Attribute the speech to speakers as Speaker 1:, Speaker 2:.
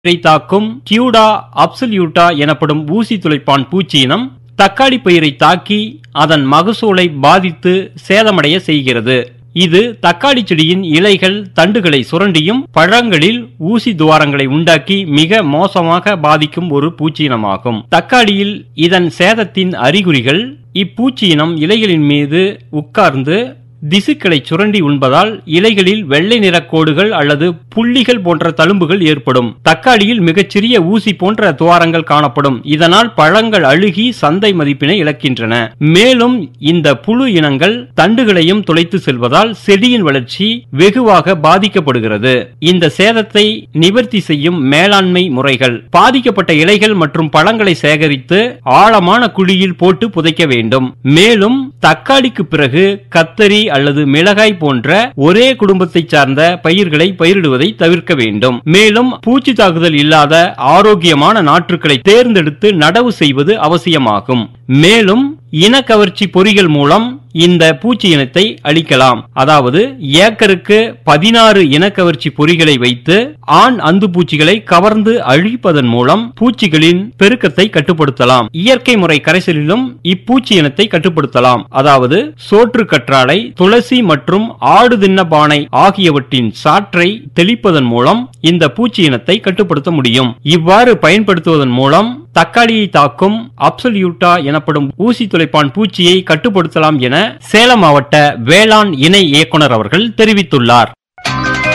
Speaker 1: இதை தாக்கும் கியூடா அப்சல்யூட்டா எனப்படும் ஊசி துளைப்பான் பூச்சியினம் தக்காளி பயிரை தாக்கி அதன் மகசூலை பாதித்து சேதமடைய செய்கிறது இது தக்காளி செடியின் இலைகள் தண்டுகளை சுரண்டியும் பழங்களில் ஊசி துவாரங்களை உண்டாக்கி மிக மோசமாக பாதிக்கும் ஒரு பூச்சியினமாகும் தக்காளியில் இதன் சேதத்தின் அறிகுறிகள் இப்பூச்சியினம் இலைகளின் மீது உட்கார்ந்து திசுக்களை சுரண்டி உண்பதால் இலைகளில் வெள்ளை நிற கோடுகள் அல்லது புள்ளிகள் போன்ற தழும்புகள் ஏற்படும் தக்காளியில் மிகச்சிறிய ஊசி போன்ற துவாரங்கள் காணப்படும் இதனால் பழங்கள் அழுகி சந்தை மதிப்பினை இழக்கின்றன மேலும் இந்த புழு இனங்கள் தண்டுகளையும் துளைத்து செல்வதால் செடியின் வளர்ச்சி வெகுவாக பாதிக்கப்படுகிறது இந்த சேதத்தை நிவர்த்தி செய்யும் மேலாண்மை முறைகள் பாதிக்கப்பட்ட இலைகள் மற்றும் பழங்களை சேகரித்து ஆழமான குழியில் போட்டு புதைக்க வேண்டும் மேலும் தக்காளிக்கு பிறகு கத்தரி அல்லது மிளகாய் போன்ற ஒரே குடும்பத்தைச் சார்ந்த பயிர்களை பயிரிடுவதை தவிர்க்க வேண்டும் மேலும் பூச்சி தாக்குதல் இல்லாத ஆரோக்கியமான நாற்றுக்களை தேர்ந்தெடுத்து நடவு செய்வது அவசியமாகும் மேலும் இனக்கவர்ச்சி பொறிகள் மூலம் இந்த பூச்சி இனத்தை அழிக்கலாம் அதாவது ஏக்கருக்கு பதினாறு இனக்கவர்ச்சி பொறிகளை வைத்து ஆண் அந்து பூச்சிகளை கவர்ந்து அழிப்பதன் மூலம் பூச்சிகளின் பெருக்கத்தை கட்டுப்படுத்தலாம் இயற்கை முறை கரைசலிலும் இப்பூச்சி இனத்தை கட்டுப்படுத்தலாம் அதாவது சோற்று கற்றாழை துளசி மற்றும் ஆடு தின்ன பானை ஆகியவற்றின் சாற்றை தெளிப்பதன் மூலம் இந்த பூச்சி இனத்தை கட்டுப்படுத்த முடியும் இவ்வாறு பயன்படுத்துவதன் மூலம் தக்காளியை தாக்கும் அப்சல்யூட்டா எனப்படும் ஊசி துளைப்பான் பூச்சியை கட்டுப்படுத்தலாம் என சேலம் மாவட்ட வேளாண் இணை இயக்குனர் அவர்கள் தெரிவித்துள்ளார்